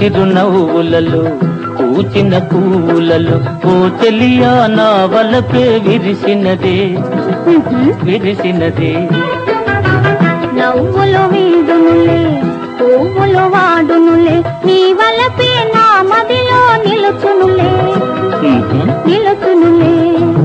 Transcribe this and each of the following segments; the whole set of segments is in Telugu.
చిరునవ్వులలో పూచిన పూలలో ఓ చెలియా నా వలపే విరిసినదే విరిసినదే నవ్వులు వీడునులే పువ్వులు వాడునులే నీ వలపే నా మదిలో నిలుచునులే ఉహు. నిలుచునులే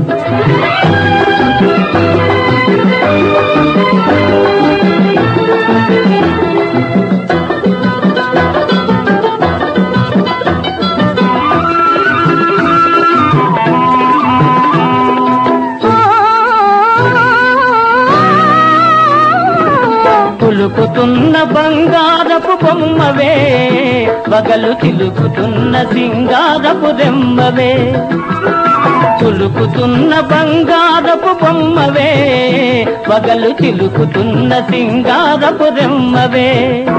పులుకుతున్న బంగారపు బొమ్మవే పగలు చిలుకుతున్న సింగారపు రెమ్మవే పులుకుతున్న బంగారపు బొమ్మవే పగలు చిలుకుతున్న సింగారపు రెమ్మవే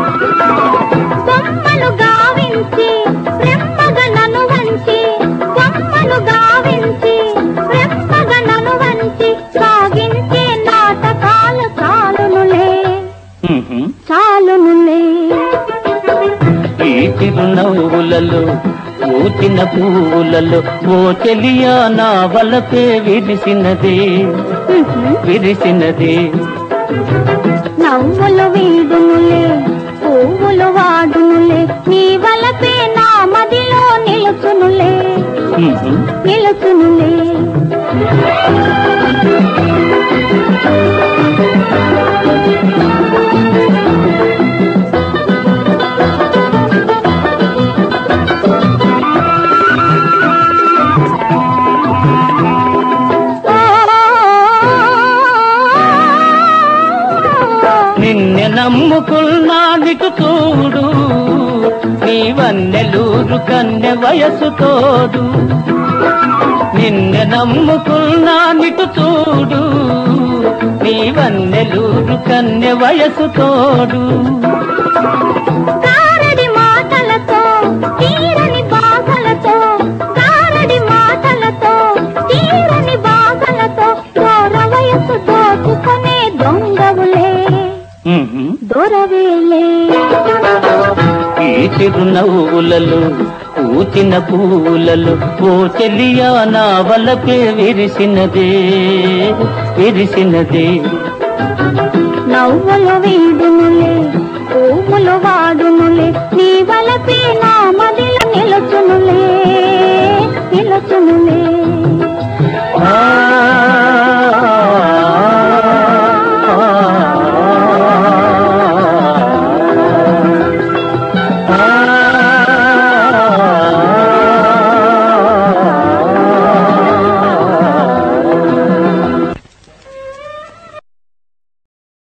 బొమ్మలు గావించి రెమ్మగ నను వంచి బొమ్మలు గావించి రెమ్మగ నను వంచి సాగించే నాటకాలు చాలునులే ఉహు. చాలునులే ఈ చిరునవ్వులలో పూచిన పువ్వులలో ఓ చెలియా నా వలపే విరిసినదే విరిసినదే నవ్వులు వీడునులే పువ్వులు వాడునులే నీ వలపే నా మదిలో నిలుచునులే ఉహు. నిలుచునులే నిన్నె నమ్ముకున్నాదిటు చూడు నీ వన్నెలూరు కన్నె వయసు తోడు నిన్నె నమ్ముకున్నాదిటు చూడు నీ వన్నెలూరు కన్నె వయసు తోడు గారడి మాటలతో తీరని బాధలతో గారడి మాటలతో తీరని బాధలతో దూర వయసు దోచుకునే దొంగవులే ఉహు. దొరవేలే ఈ చిరునవ్వులలో పూచిన పూలలో ఓ చెలియా నా వలపే విరిసినదే విరిసినదే నవ్వులు వీడునులే పువ్వులు వాడునులే నీ వలపే నా మదిలో నిలుచునులే నిలుచునులే